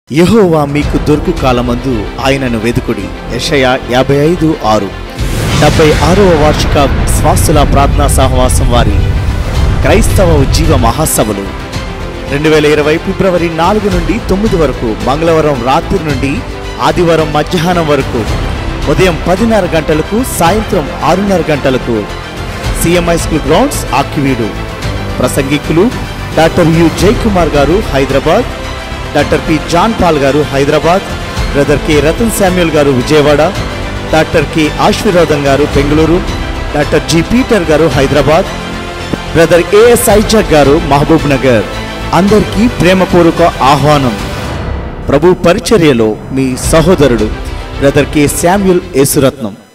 యెహోవా మీకు దొరుకు కాలమందు ఆయనను వెదుకుడి యెషయా యాభై ఐదు ఆరు డెబ్బై ఆరవ వార్షిక శ్వాసుల ప్రార్థనా సహవాసం వారి క్రైస్తవ ఉజ్జీవ మహాసభలు రెండు వేల ఇరవై ఫిబ్రవరి నాలుగు నుండి తొమ్మిది వరకు మంగళవారం రాత్రి నుండి ఆదివారం మధ్యాహ్నం వరకు ఉదయం పదిన్నర గంటలకు సాయంత్రం ఆరున్నర గంటలకు సిఎంఐ స్కూల్ గ్రౌండ్స్ ఆక్కివీడు ప్రసంగికులు doctor U Jayakumar garu Hyderabad doctor P John Paul garu Hyderabad brother K Ratan Samuel garu Vijayawada doctor K ఆశీర్వాదం గారు బెంగళూరు డాక్టర్ జి పీటర్ గారు హైదరాబాద్ బ్రదర్ ఏఎస్ ఐజాక్ గారు మహబూబ్ నగర్ అందరికీ ప్రేమపూర్వక ఆహ్వానం ప్రభు పరిచర్యలో మీ సహోదరుడు బ్రదర్ కె శామ్యుల్ యేసురత్నం